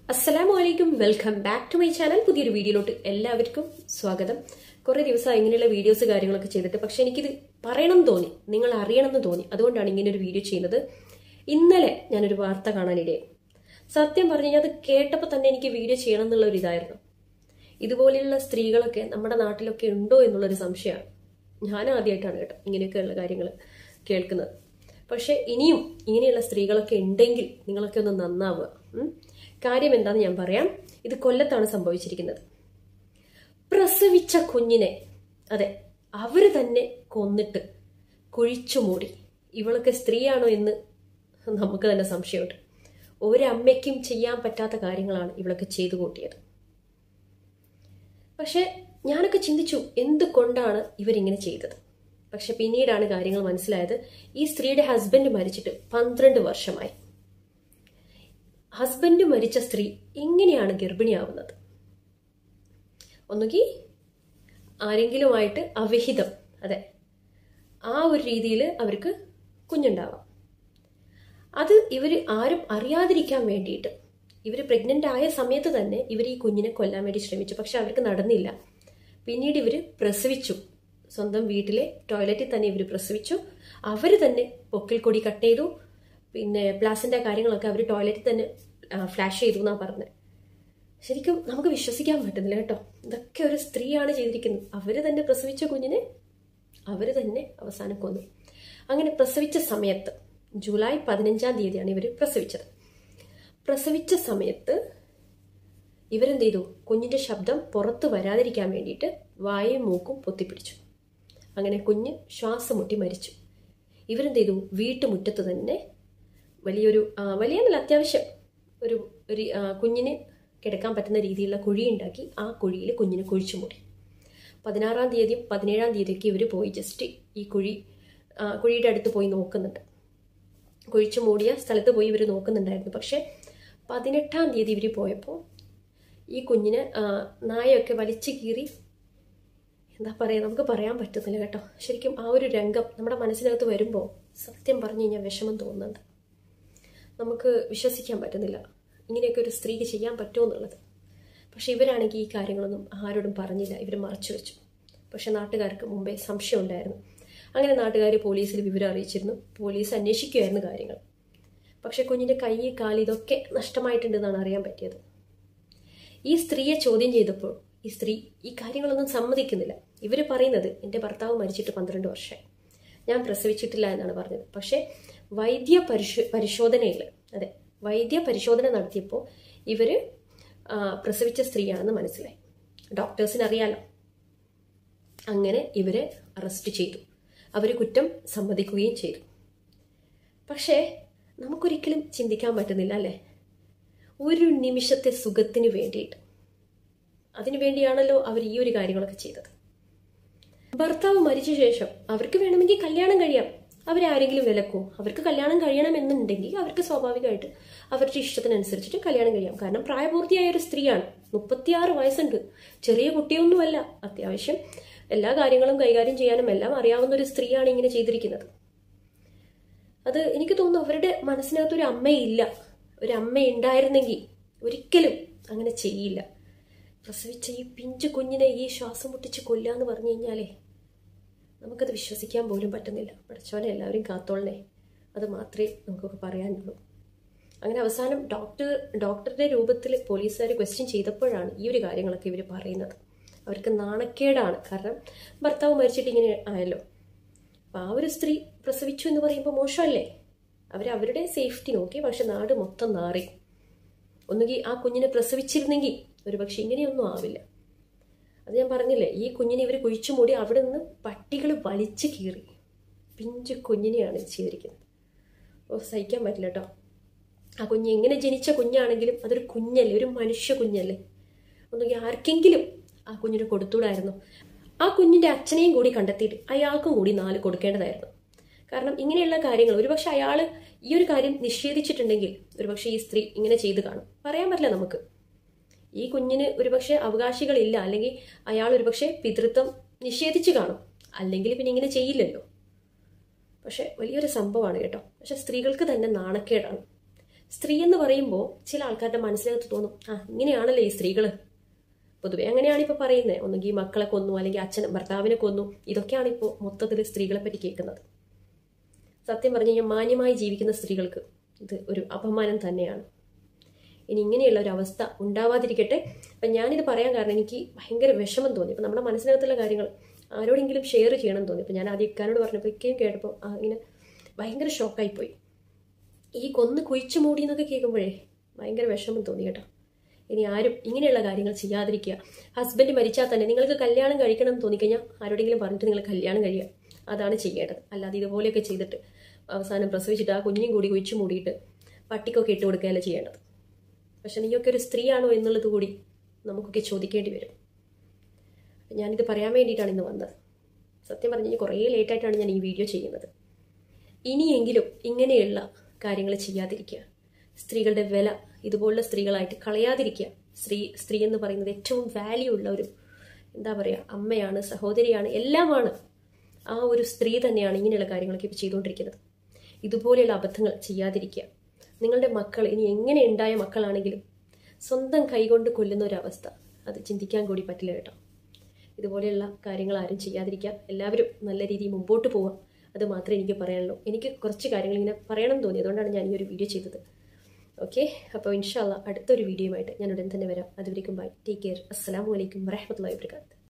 അസ്സലാമു അലൈക്കും welcome back to my channel പുതിയൊരു വീഡിയോയിലോട്ട് എല്ലാവർക്കും സ്വാഗതം കുറേ ദിവസം ഇങ്ങനെയുള്ള വീഡിയോസ് കാര്യങ്ങളൊക്കെ ചെയ്തിട്ട് പക്ഷെ എനിക്കിത് പറയണം എന്ന് തോന്നി നിങ്ങൾ അറിയണം എന്ന് തോന്നി അതുകൊണ്ടാണ് ഇങ്ങനെ ഒരു വീഡിയോ ചെയ്യുന്നത് ഇന്നലെ ഞാനൊരു വാർത്ത കാണാനിടയായി സത്യം പറഞ്ഞു കഴിഞ്ഞാൽ അത് കേട്ടപ്പോൾ തന്നെ എനിക്ക് വീഡിയോ ചെയ്യണം എന്നുള്ള ഒരു ഇതായിരുന്നു ഇതുപോലെയുള്ള സ്ത്രീകളൊക്കെ നമ്മുടെ നാട്ടിലൊക്കെ ഉണ്ടോ എന്നുള്ളൊരു സംശയമാണ് ഞാൻ ആദ്യമായിട്ടാണ് കേട്ടോ ഇങ്ങനെയൊക്കെയുള്ള കാര്യങ്ങൾ കേൾക്കുന്നത് പക്ഷെ ഇനിയും ഇങ്ങനെയുള്ള സ്ത്രീകളൊക്കെ ഉണ്ടെങ്കിൽ നിങ്ങളൊക്കെ ഒന്ന് നന്നാവുക ഉം. കാര്യം എന്താണെന്ന് ഞാൻ പറയാം ഇത് കൊല്ലത്താണ് സംഭവിച്ചിരിക്കുന്നത് പ്രസവിച്ച കുഞ്ഞിനെ അതെ അവര് തന്നെ കൊന്നിട്ട് കുഴിച്ചു മൂടി ഇവളൊക്കെ സ്ത്രീയാണോ എന്ന് നമുക്ക് തന്നെ സംശയമുണ്ട് ഒരമ്മയ്ക്കും ചെയ്യാൻ പറ്റാത്ത കാര്യങ്ങളാണ് ഇവളൊക്കെ ചെയ്തു കൂട്ടിയത് പക്ഷെ ഞാനൊക്കെ ചിന്തിച്ചു എന്തുകൊണ്ടാണ് ഇവരിങ്ങനെ ചെയ്തത് പക്ഷെ പിന്നീടാണ് കാര്യങ്ങൾ മനസ്സിലായത് ഈ സ്ത്രീയുടെ ഹസ്ബൻഡ് മരിച്ചിട്ട് പന്ത്രണ്ട് വർഷമായി ഹസ്ബൻഡ് മരിച്ച സ്ത്രീ എങ്ങനെയാണ് ഗർഭിണിയാവുന്നത് ഒന്നുകിൽ ആരെങ്കിലുമായിട്ട് അവിഹിതം അതെ ആ ഒരു രീതിയിൽ അവർക്ക് കുഞ്ഞുണ്ടാവാം അത് ഇവർ ആരും അറിയാതിരിക്കാൻ വേണ്ടിയിട്ട് ഇവർ പ്രഗ്നന്റ് ആയ സമയത്ത് തന്നെ ഇവർ ഈ കുഞ്ഞിനെ കൊല്ലാൻ വേണ്ടി ശ്രമിച്ചു പക്ഷെ അവർക്ക് നടന്നില്ല പിന്നീട് ഇവർ പ്രസവിച്ചു സ്വന്തം വീട്ടിലെ ടോയ്ലറ്റിൽ തന്നെ ഇവർ പ്രസവിച്ചു അവർ തന്നെ പൊക്കിൽ കൊടി കട്ട് ചെയ്തു പിന്നെ പ്ലാസിന്റെ കാര്യങ്ങളൊക്കെ അവർ ടോയ്ലറ്റിൽ തന്നെ ഫ്ലാഷ് ചെയ്തു എന്നാണ് പറഞ്ഞത് ശരിക്കും നമുക്ക് വിശ്വസിക്കാൻ പറ്റുന്നില്ല കേട്ടോ ഇതൊക്കെ ഒരു സ്ത്രീയാണ് ചെയ്തിരിക്കുന്നത് അവര് തന്നെ പ്രസവിച്ച കുഞ്ഞിനെ അവര് തന്നെ അവസാനം കൊന്നു അങ്ങനെ പ്രസവിച്ച സമയത്ത് ജൂലൈ പതിനഞ്ചാം തീയതിയാണ് ഇവർ പ്രസവിച്ചത് പ്രസവിച്ച സമയത്ത് ഇവരെന്ത് ചെയ്തു കുഞ്ഞിന്റെ ശബ്ദം പുറത്ത് വരാതിരിക്കാൻ വേണ്ടിയിട്ട് വായയും മൂക്കും പൊത്തിപ്പിടിച്ചു അങ്ങനെ കുഞ്ഞ് ശ്വാസം മുട്ടി മരിച്ചു ഇവരെന്ത് ചെയ്തു വീട്ടുമുറ്റത്ത് തന്നെ വലിയൊരു ആ, വലിയെന്നല്ല അത്യാവശ്യം ഒരു ഒരു ആ, കുഞ്ഞിന് കിടക്കാൻ പറ്റുന്ന രീതിയിലുള്ള കുഴി ഉണ്ടാക്കി ആ കുഴിയിൽ കുഞ്ഞിനെ കുഴിച്ചു മൂടി പതിനാറാം തീയതിയും പതിനേഴാം തീയതിയൊക്കെ ഇവർ പോയി ജസ്റ്റ് ഈ കുഴി ആ, കുഴിയുടെ അടുത്ത് പോയി നോക്കുന്നുണ്ട് കുഴിച്ചു മൂടിയ സ്ഥലത്ത് പോയി ഇവർ നോക്കുന്നുണ്ടായിരുന്നു പക്ഷെ പതിനെട്ടാം തീയതി ഇവർ പോയപ്പോൾ ഈ കുഞ്ഞിനെ ആ, നായൊക്കെ വലിച്ചു കീറി എന്താ പറയുക നമുക്ക് പറയാൻ പറ്റുന്നില്ല കേട്ടോ ശരിക്കും ആ ഒരു രംഗം നമ്മുടെ മനസ്സിനകത്ത് വരുമ്പോൾ സത്യം പറഞ്ഞു കഴിഞ്ഞാൽ വിഷമം തോന്നുന്നുണ്ട് നമുക്ക് വിശ്വസിക്കാൻ പറ്റുന്നില്ല ഇങ്ങനെയൊക്കെ ഒരു സ്ത്രീക്ക് ചെയ്യാൻ പറ്റുമോ എന്നുള്ളത് പക്ഷെ ഇവരാണെങ്കിൽ ഈ കാര്യങ്ങളൊന്നും ആരോടും പറഞ്ഞില്ല ഇവർ മറച്ചു വെച്ചു പക്ഷെ നാട്ടുകാർക്ക് മുമ്പേ സംശയം ഉണ്ടായിരുന്നു അങ്ങനെ നാട്ടുകാർ പോലീസിൽ വിവരം അറിയിച്ചിരുന്നു പോലീസ് അന്വേഷിക്കുമായിരുന്നു കാര്യങ്ങൾ പക്ഷെ കുഞ്ഞിന്റെ കൈ കാല് ഇതൊക്കെ നഷ്ടമായിട്ടുണ്ടെന്നാണ് അറിയാൻ പറ്റിയത് ഈ സ്ത്രീയെ ചോദ്യം ചെയ്തപ്പോൾ ഈ സ്ത്രീ ഈ കാര്യങ്ങളൊന്നും സമ്മതിക്കുന്നില്ല ഇവർ പറയുന്നത് എൻ്റെ ഭർത്താവ് മരിച്ചിട്ട് പന്ത്രണ്ട് വർഷമായി ഞാൻ പ്രസവിച്ചിട്ടില്ല എന്നാണ് പറഞ്ഞത് പക്ഷേ വൈദ്യ പരിശോ പരിശോധനയിൽ അതെ വൈദ്യ പരിശോധന നടത്തിയപ്പോൾ ഇവർ പ്രസവിച്ച സ്ത്രീയാണെന്ന് മനസ്സിലായി ഡോക്ടേഴ്സിന് അറിയാലോ അങ്ങനെ ഇവരെ അറസ്റ്റ് ചെയ്തു അവർ കുറ്റം സമ്മതിക്കുകയും ചെയ്തു പക്ഷേ നമുക്കൊരിക്കലും ചിന്തിക്കാൻ പറ്റുന്നില്ല അല്ലേ ഒരു നിമിഷത്തെ സുഖത്തിന് വേണ്ടിയിട്ട് അതിനു വേണ്ടിയാണല്ലോ അവർ ഈ ഒരു കാര്യങ്ങളൊക്കെ ചെയ്തത് ഭർത്താവ് മരിച്ച ശേഷം അവർക്ക് വേണമെങ്കിൽ കല്യാണം കഴിയാം അവരാരെങ്കിലും വിലക്കോ അവർക്ക് കല്യാണം കഴിയണമെന്നുണ്ടെങ്കിൽ അവർക്ക് സ്വാഭാവികമായിട്ട് അവരുടെ ഇഷ്ടത്തിനനുസരിച്ചിട്ട് കല്യാണം കഴിയാം കാരണം പ്രായപൂർത്തിയായ ഒരു സ്ത്രീയാണ് മുപ്പത്തിയാറ് വയസ്സുണ്ട് ചെറിയ കുട്ടിയൊന്നുമല്ല അത്യാവശ്യം എല്ലാ കാര്യങ്ങളും കൈകാര്യം ചെയ്യാനും എല്ലാം അറിയാവുന്ന ഒരു സ്ത്രീയാണ് ഇങ്ങനെ ചെയ്തിരിക്കുന്നത് അത് എനിക്ക് തോന്നുന്നു അവരുടെ മനസ്സിനകത്ത് ഒരു അമ്മയില്ല ഒരു അമ്മ ഉണ്ടായിരുന്നെങ്കിൽ ഒരിക്കലും അങ്ങനെ ചെയ്യില്ല പ്രസവിച്ച ഈ പിഞ്ചു കുഞ്ഞിനെ ഈ ശ്വാസം മുട്ടിച്ച് കൊല്ലാന്ന് പറഞ്ഞു കഴിഞ്ഞാലേ നമുക്കത് വിശ്വസിക്കാൻ പോലും പറ്റുന്നില്ല പഠിച്ചവനെ എല്ലാവരും കാത്തോളണേ അത് മാത്രമേ നമുക്കൊക്കെ പറയാനുള്ളൂ അങ്ങനെ അവസാനം ഡോക്ടർ ഡോക്ടറുടെ രൂപത്തിൽ പോലീസുകാർ ക്വസ്റ്റ്യൻ ചെയ്തപ്പോഴാണ് ഈ ഒരു കാര്യങ്ങളൊക്കെ ഇവർ പറയുന്നത് അവർക്ക് നാണക്കേടാണ് കാരണം ഭർത്താവ് മരിച്ചിട്ട് ഇങ്ങനെ ആയല്ലോ അപ്പം ആ ഒരു സ്ത്രീ പ്രസവിച്ചു എന്ന് പറയുമ്പോൾ മോശമല്ലേ അവർ അവരുടെ സേഫ്റ്റി നോക്കി പക്ഷെ നാട് മൊത്തം നാറി ഒന്നുകിൽ ആ കുഞ്ഞിനെ പ്രസവിച്ചിരുന്നെങ്കിൽ ഒരു പക്ഷെ ഇങ്ങനെയൊന്നും ആവില്ല അത് ഞാൻ പറഞ്ഞില്ലേ ഈ കുഞ്ഞിനെ ഇവർ കുഴിച്ചു മൂടി അവിടെ നിന്ന് പട്ടികൾ വലിച്ചു കീറി പിഞ്ചു കുഞ്ഞിനെയാണ് ഇത് ചെയ്തിരിക്കുന്നത് ഓ സഹിക്കാൻ പറ്റില്ല കേട്ടോ ആ കുഞ്ഞ് എങ്ങനെ ജനിച്ച കുഞ്ഞാണെങ്കിലും അതൊരു കുഞ്ഞല്ലേ ഒരു മനുഷ്യ കുഞ്ഞല്ലേ ഒന്നുകിൽ ആർക്കെങ്കിലും ആ കുഞ്ഞിന് കൊടുത്തൂടായിരുന്നു ആ കുഞ്ഞിന്റെ അച്ഛനെയും കൂടി കണ്ടെത്തിയിട്ട് അയാൾക്കും കൂടി നാല് കൊടുക്കേണ്ടതായിരുന്നു കാരണം ഇങ്ങനെയുള്ള കാര്യങ്ങൾ ഒരുപക്ഷെ അയാൾ ഈ ഒരു കാര്യം നിഷേധിച്ചിട്ടുണ്ടെങ്കിൽ ഒരുപക്ഷെ ഈ സ്ത്രീ ഇങ്ങനെ ചെയ്തു കാണും പറയാൻ പറ്റില്ല നമുക്ക് ഈ കുഞ്ഞിന് ഒരുപക്ഷെ അവകാശികളില്ല അല്ലെങ്കിൽ അയാൾ ഒരുപക്ഷെ പിതൃത്വം നിഷേധിച്ചു കാണും അല്ലെങ്കിൽ പിന്നെ ഇങ്ങനെ ചെയ്യില്ലല്ലോ പക്ഷെ വലിയൊരു സംഭവമാണ് കേട്ടോ പക്ഷെ സ്ത്രീകൾക്ക് തന്നെ നാണക്കേടാണ് സ്ത്രീ എന്ന് പറയുമ്പോൾ ചില ആൾക്കാരുടെ മനസ്സിനകത്ത് തോന്നും ആ ഇങ്ങനെയാണല്ലേ ഈ സ്ത്രീകൾ പൊതുവെ അങ്ങനെയാണ് ഇപ്പോൾ പറയുന്നത് ഒന്നുകിൽ മക്കളെ കൊന്നു അല്ലെങ്കിൽ അച്ഛൻ ഭർത്താവിനെ കൊന്നു ഇതൊക്കെയാണ് ഇപ്പോൾ മൊത്തത്തിൽ സ്ത്രീകളെ പറ്റി കേൾക്കുന്നത് സത്യം പറഞ്ഞു കഴിഞ്ഞാൽ മാന്യമായി ജീവിക്കുന്ന സ്ത്രീകൾക്ക് ഇത് ഒരു അപമാനം തന്നെയാണ് ഇനി ഇങ്ങനെയുള്ള ഒരു അവസ്ഥ ഉണ്ടാവാതിരിക്കട്ടെ അപ്പം ഞാനിത് പറയാൻ കാരണം എനിക്ക് ഭയങ്കര വിഷമം തോന്നി അപ്പം നമ്മുടെ മനസ്സിനകത്തുള്ള കാര്യങ്ങൾ ആരോടെങ്കിലും ഷെയർ ചെയ്യണം തോന്നി അപ്പം ഞാൻ ആദ്യം ഇക്കാനോട് പറഞ്ഞപ്പോൾ ഇക്കയും കേട്ടപ്പോൾ ആ ഇങ്ങനെ ഭയങ്കര ഷോക്കായിപ്പോയി ഈ കൊന്ന് കുഴിച്ചു മൂടി എന്നൊക്കെ കേൾക്കുമ്പോഴേ ഭയങ്കര വിഷമം തോന്നി കേട്ടോ ഇനി ആരും ഇങ്ങനെയുള്ള കാര്യങ്ങൾ ചെയ്യാതിരിക്കുക ഹസ്ബൻഡ് മരിച്ചാൽ തന്നെ നിങ്ങൾക്ക് കല്യാണം കഴിക്കണം എന്ന് തോന്നിക്കഴിഞ്ഞാൽ ആരോടെങ്കിലും പറഞ്ഞിട്ട് നിങ്ങൾ കല്യാണം കഴിയുക അതാണ് ചെയ്യേണ്ടത് അല്ലാതെ ഇതുപോലെയൊക്കെ ചെയ്തിട്ട് അവസാനം പ്രസവിച്ചിട്ട് ആ കുഞ്ഞിനും കൂടി കുഴിച്ചു മൂടിയിട്ട് പട്ടിക്കൊക്കെ ഇട്ട് കൊടുക്കുകയല്ല ചെയ്യേണ്ടത് പക്ഷെ നീയൊക്കെ ഒരു സ്ത്രീയാണോ എന്നുള്ളത് കൂടി നമുക്കൊക്കെ ചോദിക്കേണ്ടി വരും ഞാനിത് പറയാൻ വേണ്ടിയിട്ടാണ് ഇന്ന് വന്നത് സത്യം പറഞ്ഞു കഴിഞ്ഞാൽ കുറേ ലേറ്റായിട്ടാണ് ഞാൻ ഈ വീഡിയോ ചെയ്യുന്നത് ഇനിയെങ്കിലും ഇങ്ങനെയുള്ള കാര്യങ്ങൾ ചെയ്യാതിരിക്കുക സ്ത്രീകളുടെ വില ഇതുപോലുള്ള സ്ത്രീകളായിട്ട് കളയാതിരിക്കുക സ്ത്രീ സ്ത്രീ എന്ന് പറയുന്നത് ഏറ്റവും വാല്യൂ ഉള്ള ഒരു എന്താ പറയുക അമ്മയാണ് സഹോദരിയാണ് എല്ലാമാണ് ആ ഒരു സ്ത്രീ തന്നെയാണ് ഇങ്ങനെയുള്ള കാര്യങ്ങളൊക്കെ ഇപ്പോൾ ചെയ്തുകൊണ്ടിരിക്കുന്നത് ഇതുപോലെയുള്ള അബദ്ധങ്ങൾ ചെയ്യാതിരിക്കുക നിങ്ങളുടെ മക്കൾ ഇനി എങ്ങനെ ഉണ്ടായ മക്കളാണെങ്കിലും സ്വന്തം കൈകൊണ്ട് കൊല്ലുന്ന ഒരു അവസ്ഥ അത് ചിന്തിക്കാൻ കൂടി പറ്റില്ല കേട്ടോ ഇതുപോലെയുള്ള കാര്യങ്ങൾ ആരും ചെയ്യാതിരിക്കുക എല്ലാവരും നല്ല രീതിയിൽ മുമ്പോട്ട് പോവുക അത് മാത്രമേ എനിക്ക് പറയാനുള്ളൂ എനിക്ക് കുറച്ച് കാര്യങ്ങൾ ഇങ്ങനെ പറയണം എന്ന് തോന്നി അതുകൊണ്ടാണ് ഞാൻ ഈ ഒരു വീഡിയോ ചെയ്തത് ഓക്കെ അപ്പോൾ ഇൻഷാല്ല അടുത്തൊരു വീഡിയോയുമായിട്ട് ഞാൻ ഉടൻ തന്നെ വരാം അതുവരേക്കും ബൈ ടേക്ക് കെയർ അസ്സാം വലൈക്കും വരഹമത്തല്ലാ വാബർക്കാത്ത്